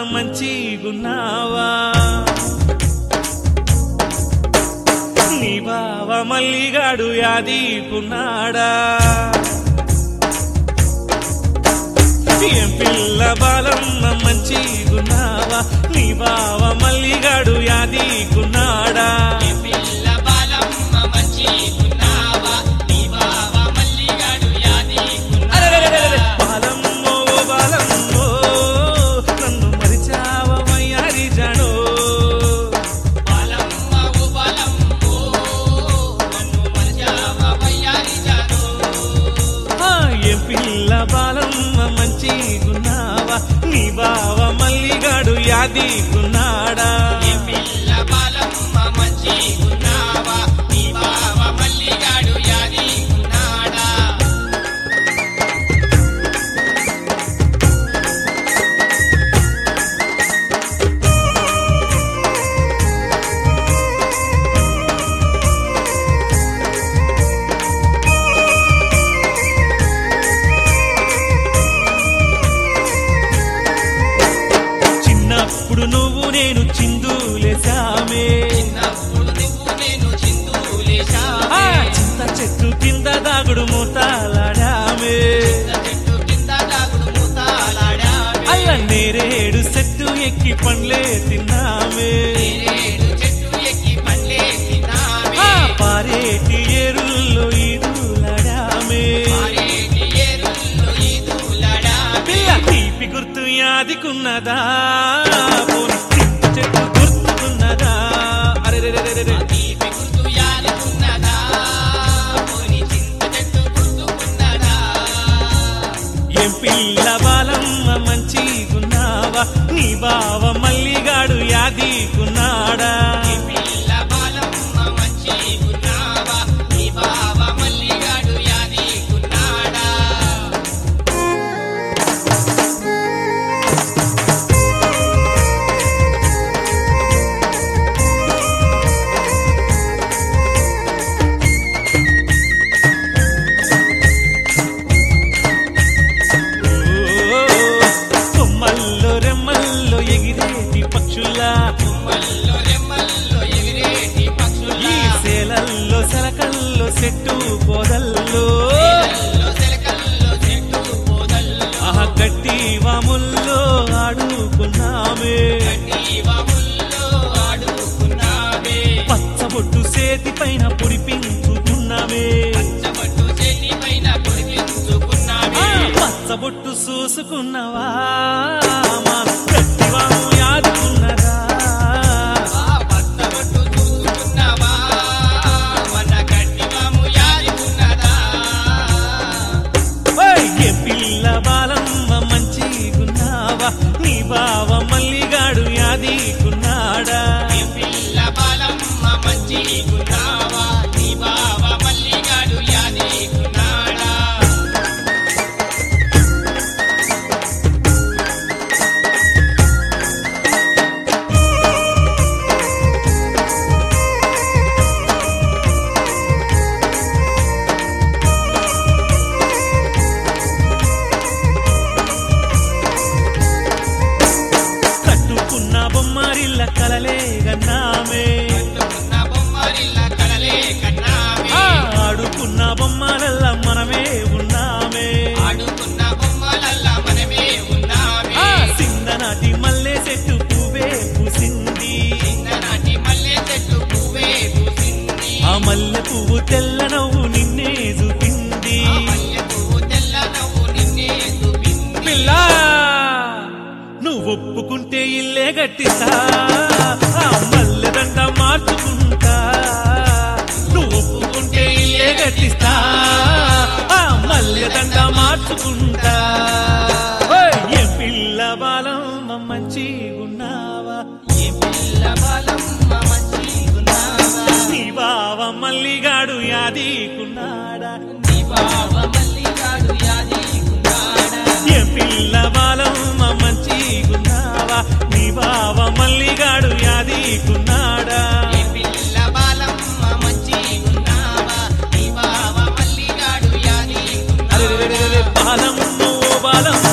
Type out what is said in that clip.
మంచిగున్నావా నీ బావ మల్లిగాడు యాదీకున్నాడా ఏం పిల్ల బాలమ్మ మంచిగున్నావా నీ బావ మల్లిగాడు యాదీకున్నాడా పిల్ల బాలమ్మ మంచిగున్నావా నీ బావ మల్లిగాడు అరెరెరెరెరె! యాదీకున్నాడా బాలమ్మో ఓ బాలమ్మో నన్ను మరిచావమయ్యారి జాడో బాలమ్మ ఓ బాలమ్మో నన్ను మరచావా వయ్యారి జానో ఆ, ఏం పిల్ల బాలమ్మ మంచిగున్నావా నీ బావ మల్లిగాడు యాదీకున్నాడా ఏ పిల్ల బాలమ్మ మంచిగున్నావా నీ బావ మల్లిగాడు యాదీకున్నాడా చిన్నప్పుడు నువ్వు నేను చిందులేసామే చిన్నప్పుడు నువ్వు నేను ఆ, చిందులేశావే చింత చెట్టు కింద దాగుడు మూతాలాడామే చెట్టు కింద దాగుడు మూతాలాడావే అల్ల నేరేడు చెట్టు ఎక్కి పండ్లే తిన్నామే నేరేడు చెట్టు ఎక్కి పండ్లే తిన్నావే ఆ, పారేటి ఏరుల్లో ఈదులాడామే మారేటి ఏరుల్లో ఈదులాడావే పిల్ల తీపి గుర్తు యాదికున్నదా పోనీ చింత చెట్టు గుర్తుకున్నదా అరెరెరెరెరె తీపి గుర్తు యాదుకున్నదా పోని చింత చెట్టు గుర్తుకున్నదా ఏం పిల్ల బాలమ్మ మంచిగున్నావా నీ బావ మల్లిగాడు యాదీకున్నాడా ఈ పిల్ల బాలమ్మ మంచిగున్నావా నీ బావ మల్లిగాడు యాదీకున్నాడా ఓ, కొమ్మల్లో రెమ్మల్లో ఎగిరేటి పక్షుల్లా మల్లో రెమ్మల్లో ఎగిరేటి ఈ పక్షుల్లా సేలల్లో సెలకల్లో చెట్టు పొదల్లో నీళ్ళల్లో చిలకల్లో చెట్టు పొదల్లో ఆహ గట్టి వాముల్లో ఆడుకున్నామే గడ్డి వాముల్లో ఆడుకున్నావే పచ్చబొట్టు సేతి పైన పొడిపించుకున్నామే పచ్చబట్టు చెల్లి పైన ఆ, పొడిపించుకున్నావే పచ్చబొట్టు చూసుకున్నవా మా గట్టివాము యాదుకున్నదా ఆ పచ్చబట్టు చూసుకున్నావా మన గడ్డివాము యాదుకున్నదా ఓయ్, ఏ పిల్ల బాలమ్మ మంచిగున్నావా నీ బావ మల్లిగాడు యాదీకున్నాడా ఈ పిల్ల బాలమ్మ మంచిగున్నావా నీ బావ మల్లిగాడు యాదీకున్నాడా కట్టుకున్న బొమ్మరిల్ల కలలే గన్నామే కట్టుకున్న బొమ్మరిల్ల కలలే కన్నామే ఆ, ఆడుకున్న బొమ్మలల్ల మనమే ఉన్నామే ఆడుకున్న బొమ్మలల్లా మనమే ఉన్నామే ఆ సిందనాటి మల్లె చెట్టు పువ్వే పూసింది చిన్ననాటి మల్లె చెట్టు పువ్వే పూసింది ఆ మల్లె పువ్వు తెల్ల నవ్వు నిన్నే చూపింది ఆ మల్లె పువ్వు తెల్ల నవ్వు నిన్నే చూపింది పిల్ల నువ్వు ఒప్పుకుంటే ఇల్లే గట్టిస్తా ఆ మల్లెదండ మార్చుకుంటా నువ్వు ఒప్పుకుంటే ఇల్లే గట్టిస్తా ఆ మల్లెదండ మార్చుకుంటా ఓయ్, ఏ పిల్ల బాలమ్మ మంచిగున్నావా ఏ పిల్ల బాలమ్మ మంచిగున్నావా నీ బావ మల్లిగాడు యాదీకున్నాడా నీ బావ మల్లిగాడు యాదీకున్నాడా ఏ పిల్ల బాలమ్మ మంచిగున్నావా నీ బావ మల్లిగాడు యాదీకున్నాడా ఏ పిల్ల బాలమ్మ మంచిగున్నావా నీ బావ మల్లిగాడు యాదీకున్నాడా అరెరెరెరెరె, బాలమ్మ ఓ బాలమ్మ